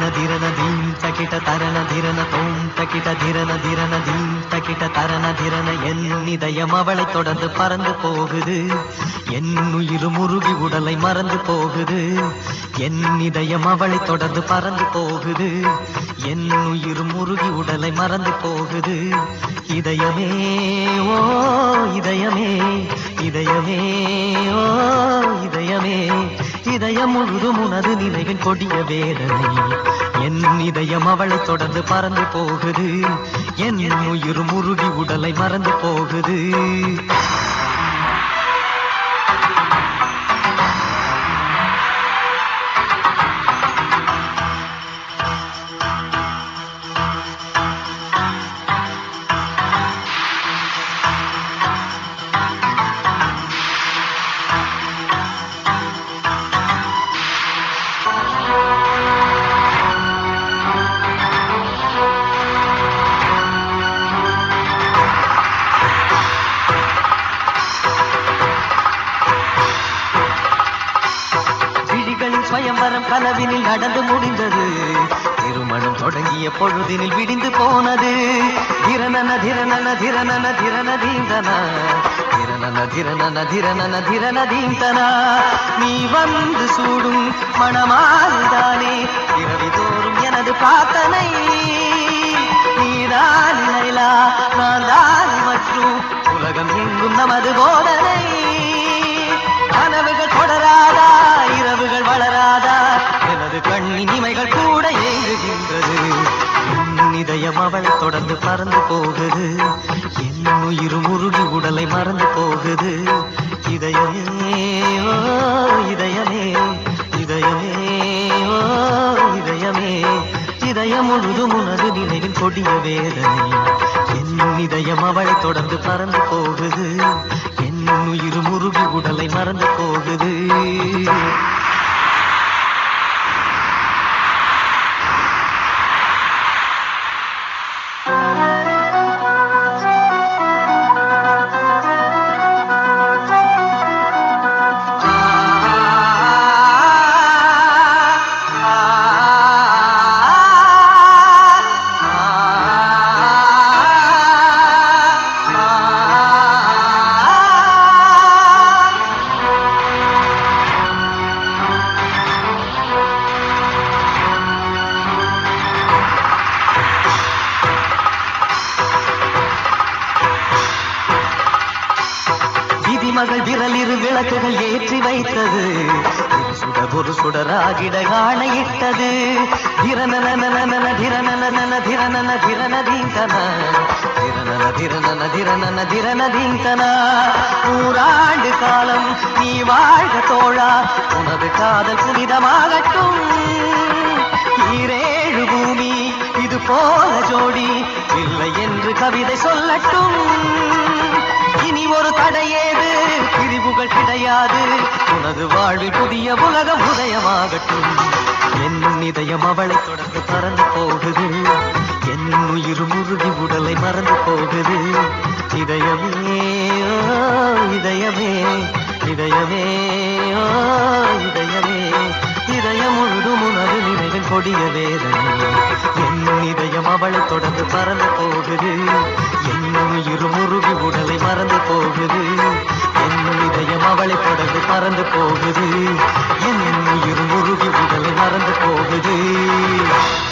ಧಿರನ ಧಿರನ ಧೀಂ ತಕಿಟ ತರನ ಧಿರನ தோம் தகிட திரன திரன தீம் தகிட தரன திரன என் இதயம் அவளை தொடர்ந்து பறந்து போகுது என் உயிர் முருகி உடலை மறந்து போகுது என் இதயம் அவளை தொடர்ந்து பறந்து போகுது என் உயிர் முருகி உடலை மறந்து போகுது இதயமே ஓ இதயமே இதயமே ஓ இதயமே இதயம் முழுதும் உனது நினைவின் கொடிய வேதனை என் இதயம் அவளை தொடர்ந்து பறந்து போகுது என் உயிர் முருகி உடலை மறந்து போகுது விழிகளின் சுயம்பரம் கனவினில் நடந்து முடிந்தது திருமணம் தொடங்கிய பொழுதினில் விடிந்து போனது திரனன திரனன திரனன திரன தீந்தனா திரனன திரனன திரனன திரன தீந்தனா நீ வந்து சூடும் மணமாறுதானே இரவி தோறும் எனது பிரார்த்தனை நீதான் லைலா நான் தான் மற்றும் உலகம் எங்கும் நமது போதனை கனவுகள் தொடராதா இரவுகள் வளராதா எனது கண்ணின் இமைகள் கூட ஏங்குகின்றது என் இதயம் அவளை தொடர்ந்து பறந்து போகுது என் உயிர் முருகி உடலை மறந்து போகுது இதயமே ஓ இதயமே இதயமே ஓ இதயமே இதயம் முழுதும் உனது நினைவின் கொடிய வேதனை என் இதயம் அவளை தொடர்ந்து பறந்து போகுது என் உயிர் முருகி உடலை மறந்து போகுது விதிமகள் விரலிரு விளக்குகள் ஏற்றி வைத்தது ஒரு சுடர் ஒரு சுடராகிட ஆணையிட்டது திரனன திரனன திரனன திரன தீந்தன திரனன திரனன திரனன திரன தீந்தன நூறாண்டு காலம் நீ வாழ்க தோழா உனது காதல் புனிதமாகட்டும் ஈரேழு பூமி இது போல ஜோடி இல்லை என்று கவிதை சொல்லட்டும் இனி ஒரு தடையேது பிரிவுகள் கிடையாது உனது வாழ்வில் புதிய உலகம் உதயமாகட்டும் என் இதயம் அவளை தொடர்ந்து பறந்து போகுது என் உயிர் முருகி உடலை மறந்து போகுது இதயமே ஓ, இதயமே இதயமே ஓ, இதயமே இதயம் முழுதும் உனது நினைவின் கொடிய வேதனை என் இதயம் அவளை தொடர்ந்து பறந்து போகுது என் உயிர் முருகி உடலை மறந்து போகுது என் இதயம் அவளை தொடர்ந்து பறந்து போகுது என் உயிர் முருகி உடலை மறந்து போகுது